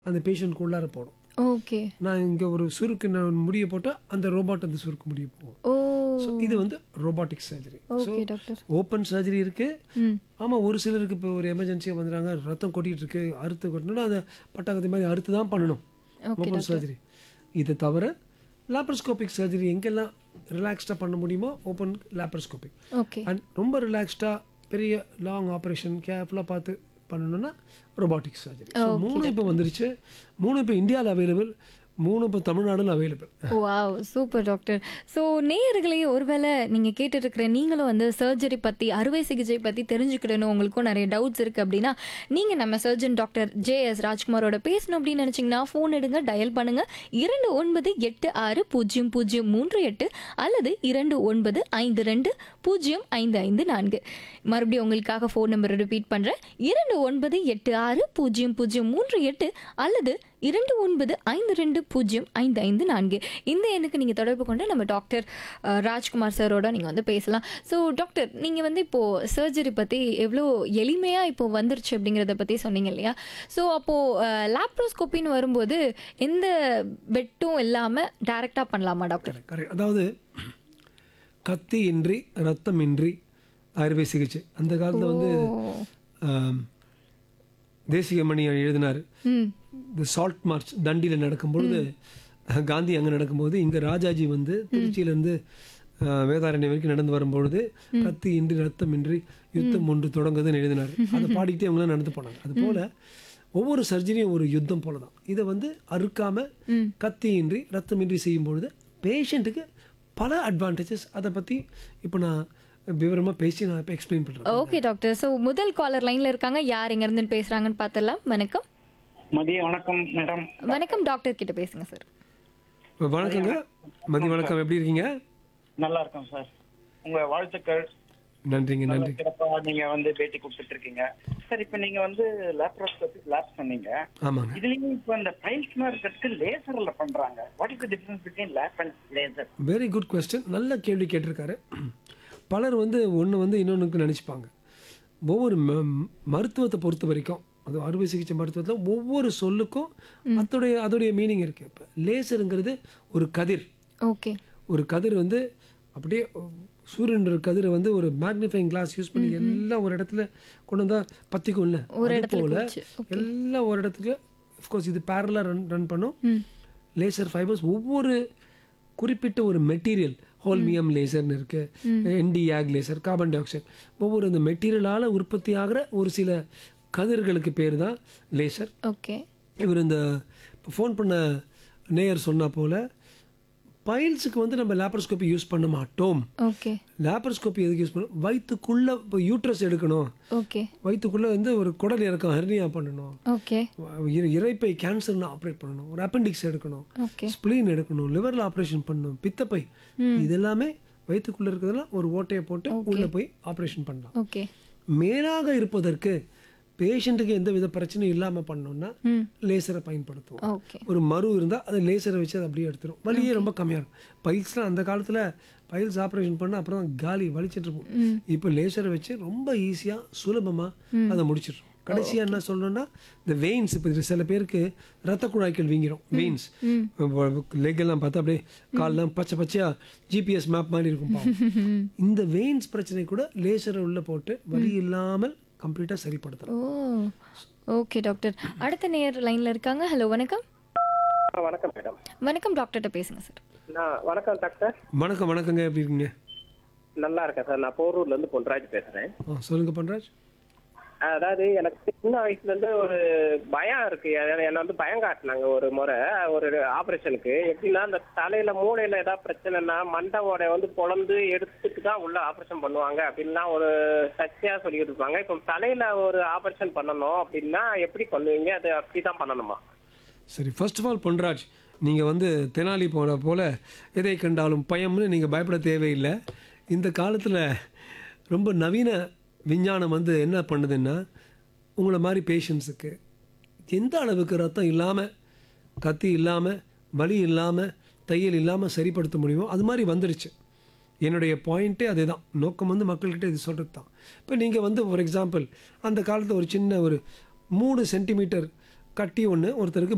அந்த பேஷண்ட்க்கு உள்ளார போடும் ஓகே நான் இங்கே ஒரு சுருக்கு நான் முடிய போட்டால் அந்த ரோபாட் அந்த சுருக்கு முடிய போகும் ஓ ஸோ இது வந்து robotic surgery so okay doctor open surgery இருக்கு ம் ஆமாம் ஒரு சிலருக்கு இப்போ ஒரு எமர்ஜென்சியாக வந்துடுறாங்க ரத்தம் கொட்டிட்டு இருக்கு அறுத்து கொட்டணும்னா அந்த பட்டாக்கத்தை மாதிரி அறுத்து தான் பண்ணணும் ஓகே ஓப்பன் சர்ஜரி இது தவிர லாப்ரோஸ்கோபிக் சர்ஜரி எங்கெல்லாம் ரிலாக்ஸ்டாக பண்ண முடியுமோ ஓப்பன் லாப்ரோஸ்கோபிக் ஓகே அண்ட் ரொம்ப ரிலாக்ஸ்டாக பெரிய லாங் ஆப்ரேஷன் கேர்ஃபுல்லாக பார்த்து பண்ணணும்னா robotic சர்ஜரி ஸோ மூணு இப்போ வந்துருச்சு மூணு இப்போ இந்தியாவில் அவைலபிள் மூணு இப்போ தமிழ்நாடுல available wow super doctor so நேயர்களே ஒருவேளை நீங்கள் கேட்டுட்டு இருக்கிற நீங்களும் வந்து சர்ஜரி பற்றி அறுவை சிகிச்சை பற்றி தெரிஞ்சுக்கிடணும் உங்களுக்கும் நிறைய டவுட்ஸ் இருக்குது அப்படின்னா நீங்கள் நம்ம சர்ஜன் டாக்டர் ஜே எஸ் ராஜ்குமாரோட பேசணும் அப்படின்னு நினச்சிங்கன்னா ஃபோன் எடுங்க டயல் பண்ணுங்க இரண்டு ஒன்பது எட்டு ஆறு பூஜ்ஜியம் பூஜ்ஜியம் மூன்று எட்டு அல்லது இரண்டு ஒன்பது ஐந்து ரெண்டு பூஜ்ஜியம் ஐந்து ஐந்து நான்கு மறுபடியும் உங்களுக்காக ஃபோன் நம்பர் ரிப்பீட் பண்ணுறேன் இரண்டு ஒன்பது எட்டு ஆறு பூஜ்ஜியம் பூஜ்ஜியம் மூன்று எட்டு அல்லது இரண்டு ஒன்பது ஐந்து ரெண்டு பூஜ்ஜியம் ஐந்து ஐந்து நான்கு இந்த எண்ணுக்கு நீங்கள் தொடர்பு கொண்டு நம்ம டாக்டர் அஹ், ராஜ்குமார் சாரோட நீங்கள் வந்து பேசலாம் ஸோ டாக்டர் நீங்கள் வந்து இப்போது சர்ஜரி பற்றி எவ்வளோ எளிமையாக இப்போ வந்துருச்சு அப்படிங்கிறத பற்றி சொன்னீங்க இல்லையா ஸோ அப்போது லாப்ரோஸ்கோப்பின்னு வரும்போது எந்த பெட்டும் இல்லாமல் டைரெக்டாக பண்ணலாமா டாக்டர் கரெக்ட் அதாவது கத்தி இன்றி ரத்தம் இன்றி அறுவை சிகிச்சை அந்த காலத்தில் வந்து ஆம், தேசிகமணி எழுதினார் ம் இந்த சால்ட் மார்ச் தண்டியில் நடக்கும்பொழுது காந்தி அங்கே நடக்கும்போது இங்கே ராஜாஜி வந்து திருச்சியிலேருந்து வேதாரண்யம் வரைக்கும் நடந்து வரும்பொழுது கத்தி இன்றி ரத்தம் இன்றி யுத்தம் ஒன்று தொடங்குதுன்னு எழுதினார் அதை பாடிக்கிட்டே அவங்களாம் நடந்து போனாங்க அது போல ஒவ்வொரு சர்ஜரியும் ஒரு யுத்தம் போல தான் இதை வந்து அறுக்காம கத்தி இன்றி ரத்தம் இன்றி செய்யும் பொழுது பேஷண்ட்டுக்கு பல அட்வான்டேஜஸ் அதை பற்றி இப்போ நான் விவரமாக பேசி நான் இப்போ எக்ஸ்பிளைன் பண்ணுறேன் ஓகே டாக்டர் ஸோ முதல் காலர் லைனில் இருக்காங்க யார் எங்கேருந்து பேசுகிறாங்கன்னு பார்த்துடலாம் வணக்கம் மதிய வணக்கம் மேடம் வணக்கம் டாக்டர் கிட்ட பேசுங்க சார் வணக்கங்க மதிய வணக்கம் எப்படி இருக்கீங்க நல்லா இருக்கோம் சார் உங்க வாழ்த்துக்கள் நன்றிங்க நல்ல நன்றி சிறப்பா நீங்க வந்து பேட்டி கொடுத்துட்டு இருக்கீங்க சார் இப்ப நீங்க வந்து லேப்ரோஸ்கோபிக் லேப் சொன்னீங்க ஆமாங்க இதுலயும் இப்ப இந்த பைல்ஸ் இருக்கிறதுக்கு லேசர்ல பண்றாங்க what is the difference between lap and laser very good question நல்ல கேள்வி கேட்டிருக்காரு பலர் வந்து ஒன்று வந்து இன்னொன்றுக்கு நினச்சிப்பாங்க ஒவ்வொரு ம- மருத்துவத்தை பொறுத்த வரைக்கும் அது அறுவை சிகிச்சை மருத்துவத்தில் ஒவ்வொரு சொல்லுக்கும் அதோடைய அதோடைய மீனிங் இருக்குது இப்போ லேசருங்கிறது ஒரு கதிர் ஓகே ஒரு கதிர் வந்து அப்படியே சூரியன் கதிரை வந்து ஒரு மேக்னிஃபைங் கிளாஸ் யூஸ் பண்ணி எல்லாம் ஒரு இடத்துல கொண்டு வந்தால் பற்றிக்கும்ல ஒரு அது இடத்துல போல குவிச்சு. எல்லாம் ஒரு இடத்துக்கு அஃப்கோர்ஸ் இது பேரலாக ரன் ரன் பண்ணும் ம் லேசர் ஃபைபர்ஸ் ஒவ்வொரு குறிப்பிட்ட ஒரு மெட்டீரியல் ஹோல்மியம் லேசர்னு இருக்கு Nd YAG laser carbon dioxide ஒவ்வொரு இந்த மெட்டீரியலால் உற்பத்தி ஆகிற ஒரு சில கதிர்களுக்கு பேர் தான் லேசர் ஓகே இவர் இந்த இப்போ ஃபோன் பண்ண நேயர் சொன்னா போல பைல்ஸுக்கு வந்து நம்ம லேப்ரோஸ்கோப்பி யூஸ் பண்ண மாட்டோம் ஓகே லேப்ரோஸ்கோப்பி எதுக்கு யூஸ் பண்ணணும் வயிற்றுக்குள்ள இப்போ யூட்ரஸ் எடுக்கணும் ஓகே வயிற்றுக்குள்ள வந்து ஒரு குடல் இறக்கம் ஹெர்னியா பண்ணணும் ஓகே இர- இரைப்பை கேன்சர்னு ஆப்ரேட் பண்ணணும் ஒரு அப்பெண்டிக்ஸ் எடுக்கணும் ஓகே ஸ்ப்ளீன் எடுக்கணும் லிவரில் ஆப்ரேஷன் பண்ணணும் பித்தப்பை இது எல்லாமே வயிற்றுக்குள்ள இருக்கிறதெல்லாம் ஒரு ஓட்டையை போட்டு உள்ள போய் ஆப்ரேஷன் பண்ணலாம் ஓகே மேலாக இருப்பதற்கு பேஷண்ட்டுக்கு எந்த வித பிரச்சனையும் இல்லாமல் பண்ணோம்னா ம் லேசரை பயன்படுத்துவோம் ஓகே ஒரு மரு இருந்தால் அதை லேசரை வச்சு அதை அப்படியே எடுத்துரும் வலியே ரொம்ப கம்மியாக இருக்கும் பைல்ஸ்லாம் அந்த காலத்தில் பைல்ஸ் ஆப்ரேஷன் பண்ண அப்புறம் தான் காலி வலிச்சிட்டு இருப்போம் இப்போ லேசரை வச்சு ரொம்ப ஈஸியாக சுலபமாக அதை முடிச்சிடுறோம் கடைசியாக என்ன சொல்லணும்னா இந்த வெயின்ஸ் இப்போ சில பேருக்கு ரத்த குழாய்கள் வீங்கிரும் வெயின்ஸ் லெக் எல்லாம் பார்த்தா அப்படியே கால்லாம் பச்சை பச்சையாக ஜிபிஎஸ் மேப் மாதிரி இருக்கும் பாவம். இந்த வெயின்ஸ் பிரச்சனை கூட லேசரை உள்ள போட்டு வலி இல்லாமல் கம்ப்ளீட்டாக சரிப்படுத்தலாம் ஓ ஓகே டாக்டர் அடுத்த நேர் லைன்ல இருக்காங்க ஹலோ வணக்கம் ஆ, வணக்கம் மேடம் வணக்கம் டாக்டர்கிட்ட பேசுங்க சார் நான் வணக்கம் டாக்டர் வணக்கம் வணக்கங்க எப்படி இருக்கீங்க நல்லா இருக்கேன் சார் நான் போரூர்ல இருந்து பொன்ராஜ் பேசுறேன் ஆ சொல்லுங்க பண்றாஜ் அதாவது எனக்கு சின்ன வயசுல இருந்து ஒரு பயம் இருக்கு என்ன என்ன வந்து பயம் காட்டினாங்க ஒரு முறை ஒரு ஆபரேஷனுக்கு எப்படின்னா அந்த தலையில மூளையில ஏதாவது பிரச்சனைனா மண்டவோட வந்து பொழந்து எடுத்துட்டு தான் உள்ள ஆபரேஷன் பண்ணுவாங்க அப்படின்லாம் ஒரு சர்ச்சையா சொல்லிட்டு இருப்பாங்க இப்போ தலையில ஒரு ஆபரேஷன் பண்ணணும் அப்படின்னா எப்படி பண்ணுவீங்க அது அப்படிதான் பண்ணணுமா சரி ஃபர்ஸ்ட் ஆஃப் ஆல் பொன்ராஜ் நீங்கள் வந்து தெனாலி போன போல எதை கண்டாலும் பயம்னு நீங்கள் பயப்பட தேவையில்லை இந்த காலத்தில் ரொம்ப நவீன விஞ்ஞானம் வந்து என்ன பண்ணுதுன்னா உங்களை மாதிரி பேஷண்ட்ஸுக்கு எந்த அளவுக்கு ரத்தம் இல்லாமல் கத்தி இல்லாமல் வலி இல்லாமல் தையல் இல்லாமல் சரிப்படுத்த முடியுமோ அது மாதிரி வந்துருச்சு என்னுடைய பாயிண்ட்டே அதே தான் நோக்கம் வந்து மக்கள்கிட்ட இது சொல்கிறது தான் இப்போ நீங்கள் வந்து ஃபார் எக்ஸாம்பிள் அந்த காலத்தில் ஒரு சின்ன ஒரு மூணு சென்டிமீட்டர் கட்டி ஒன்று ஒருத்தருக்கு